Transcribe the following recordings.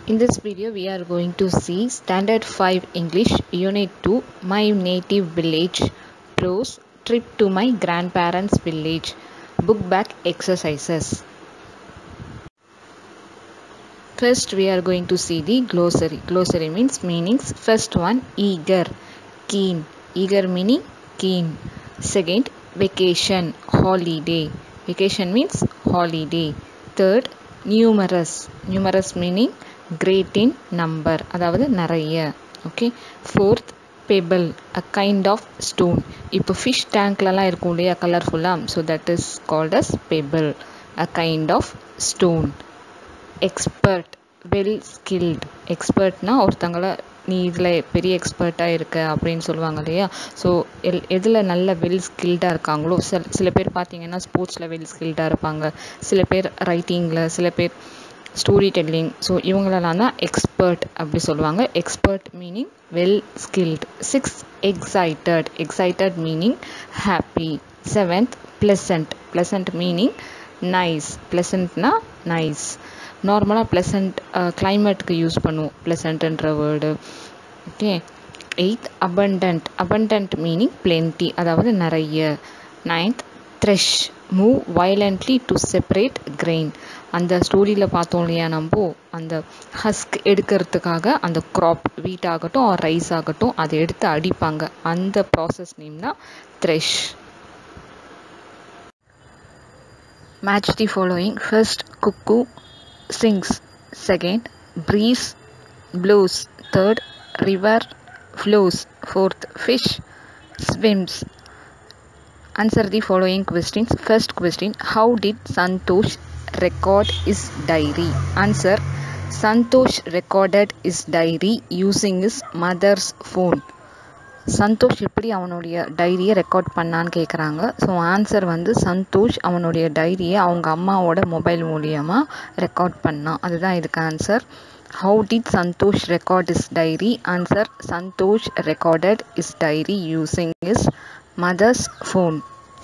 In this video, we are going to see Standard 5 English Unit 2 My Native Village Prose Trip to My Grandparents' Village Book Back Exercises. First, we are going to see the glossary. Glossary means meanings. First one, eager, keen. Eager meaning keen. Second, vacation, holiday. Vacation means holiday. Third, numerous. Numerous meaning great in number. அதாவது நிறைய okay fourth pebble a kind of stone இப்போ fish டேங்க்லலாம் இருக்கும் இல்லையா கலர்ஃபுல்லாக so that is called as pebble a kind of stone expert well skilled எக்ஸ்பர்ட்னா ஒருத்தங்கள நீ இதில் பெரிய எக்ஸ்பர்ட்டாக இருக்க அப்படின்னு சொல்லுவாங்க இல்லையா ஸோ எல் எதில் நல்ல வெல் ஸ்கில்டாக இருக்காங்களோ சில சில பேர் பார்த்தீங்கன்னா ஸ்போர்ட்ஸில் வெல் ஸ்கில்டாக இருப்பாங்க சில பேர் ரைட்டிங்கில் சில பேர் ஸ்டோரி டெல்லிங் ஸோ இவங்களெல்லாம் தான் எக்ஸ்பர்ட் அப்படி சொல்லுவாங்க expert meaning well skilled six excited excited meaning happy seventh pleasant pleasant meaning nice ப்ளசண்ட்னா நைஸ் நார்மலாக ப்ளசண்ட் கிளைமேட்டுக்கு யூஸ் பண்ணுவோம் ப்ளசண்ட்ன்ற word okay eighth abundant abundant meaning plenty அதாவது நிறைய ninth thresh move violently to separate grain அந்த ஸ்டோரியில் பார்த்தோம் இல்லையா நம்ம அந்த ஹஸ்க் எடுக்கிறதுக்காக அந்த க்ராப் வீட் ஆகட்டும் ஆர் ரைஸ் ஆகட்டும் அதை எடுத்து அடிப்பாங்க அந்த ப்ராசஸ் நேம் தான் thresh match the following first cuckoo sings second breeze blows third river flows fourth fish swims answer the following questions first question how did santosh record his diary answer santosh recorded his diary using his mother's phone Santosh எப்படி அவனுடைய டைரியை record பண்ணான்னு கேட்குறாங்க so answer வந்து சந்தோஷ் அவனுடைய டைரியை அவங்க அம்மாவோட mobile மூலியமாக record பண்ணான் அதுதான் இதுக்கு answer how did Santosh record his diary answer Santosh recorded his diary using his mother's phone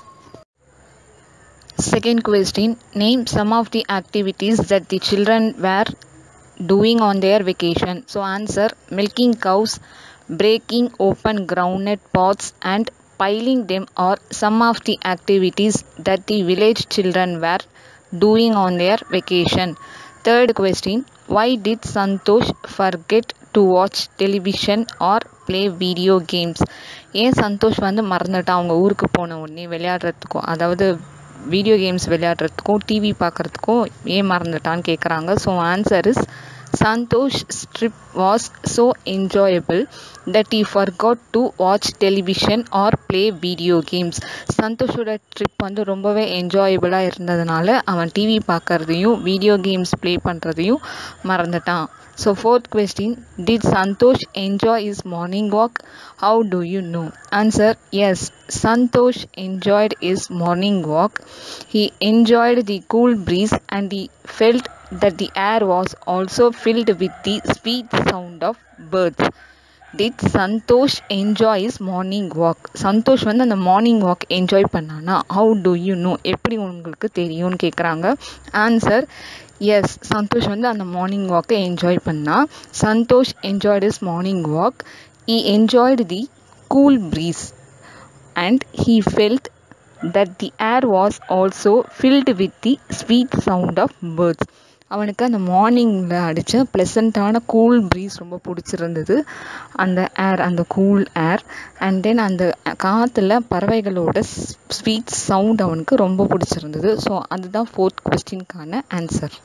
second question name some of the activities that the children were doing on their vacation so answer milking cows breaking open groundnut pots and piling them are some of the activities that the village children were doing on their vacation. Third question Why did Santosh forget to watch television or play video games? ஏன் சந்தோஷ் வந்து மறந்துட்டான் அவங்க ஊருக்கு போன உடனே விளையாடுறதுக்கும் அதாவது video games விளையாடுறதுக்கும் TV பார்க்குறதுக்கும் ஏன் மறந்துட்டான்னு கேட்குறாங்க so answer is Santosh's trip was so enjoyable that he forgot to watch television or play video games. சந்தோஷோட ட்ரிப் வந்து ரொம்பவே என்ஜாயபிளாக இருந்ததுனால அவன் டிவி பார்க்குறதையும் வீடியோ கேம்ஸ் ப்ளே பண்ணுறதையும் மறந்துட்டான் so fourth question did Santosh enjoy his morning walk how do you know answer yes Santosh enjoyed his morning walk he enjoyed the cool breeze and the felt that the air was also filled with the sweet sound of birds. Did Santosh enjoy his morning walk Santosh வந்து அந்த morning walk enjoy பண்ணானா how do you know எப்படி உங்களுக்கு தெரியும்னு கேட்குறாங்க answer yes Santhosh வந்து அந்த morning வாக்கை என்ஜாய் பண்ணா Santhosh enjoyed his morning walk he enjoyed the cool breeze and he felt that the air was also filled with the sweet sound of birds அவனுக்கு அந்த மார்னிங்கில் அடித்த ப்ளசண்ட்டான கூல் ப்ரீஸ் ரொம்ப பிடிச்சிருந்தது அந்த ஏர் அந்த கூல் ஏர் அண்ட் தென் அந்த காற்றுல பறவைகளோட ஸ்வீட் சவுண்ட் அவனுக்கு ரொம்ப பிடிச்சிருந்தது ஸோ அதுதான் ஃபோர்த் கொஸ்டின்கான answer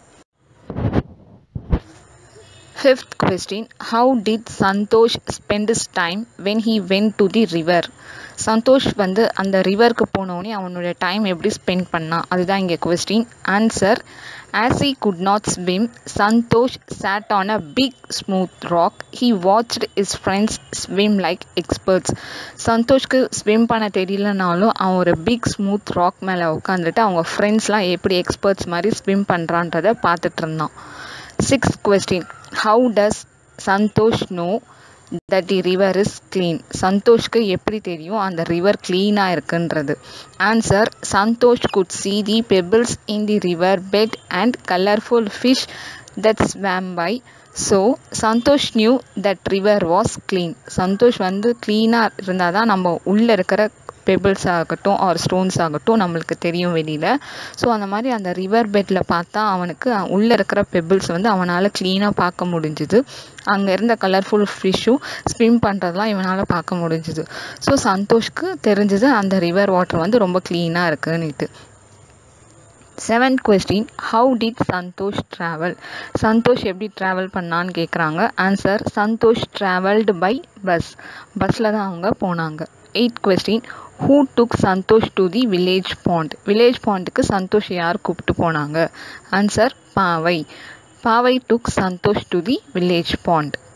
fifth question how did Santhosh spend his time when he went to the river Santhosh வந்து அந்த ரிவருக்கு போனோடனே அவனோட டைம் எப்படி ஸ்பெண்ட் பண்ணான் அதுதான் இங்கே question answer as he could not swim Santhosh sat on a big smooth rock he watched his friends swim like experts சந்தோஷ்க்கு swim பண்ண தெரியலனாலும் அவன் ஒரு பிக் ஸ்மூத் ராக் மேலே உட்காந்துட்டு அவங்க ஃப்ரெண்ட்ஸ்லாம் எப்படி எக்ஸ்பர்ட்ஸ் மாதிரி ஸ்விம் பண்ணுறான்றதை பார்த்துட்டு இருந்தான் sixth question how does Santhosh know that the river is clean சந்தோஷ்க்கு எப்படி தெரியும் அந்த ரிவர் க்ளீனாக இருக்குன்றது answer Santhosh could see the pebbles in the river bed and colourful fish that swam by so Santhosh knew that river was clean Santhosh வந்து க்ளீனாக இருந்தால் தான் நம்ம உள்ளே இருக்கிற பெபிள்ஸ் ஆகட்டும் ஆர் ஸ்டோன்ஸ் ஆகட்டும் நம்மளுக்கு தெரியும் வெளியில் ஸோ அந்த மாதிரி அந்த ரிவர் பெட்டில் பார்த்தா அவனுக்கு உள்ளே இருக்கிற பெபிள்ஸ் வந்து அவனால் க்ளீனாக பார்க்க முடிஞ்சுது அங்கே இருந்த கலர்ஃபுல் ஃபிஷ்ஷும் ஸ்விம் பண்ணுறதுலாம் இவனால் பார்க்க முடிஞ்சுது ஸோ சந்தோஷ்க்கு தெரிஞ்சது அந்த ரிவர் வாட்டர் வந்து ரொம்ப க்ளீனாக இருக்குன்னுட்டு seventh question how did Santhosh travel Santhosh எப்படி ட்ராவல் பண்ணான்னு கேட்குறாங்க answer Santhosh travelled by bus பஸ்ஸில் தான் அவங்க போனாங்க eight question who took Santhosh to the village pond village பாண்டுக்கு சந்தோஷ் யார் கூப்பிட்டு போனாங்க answer Paavai Paavai took Santhosh to the village bond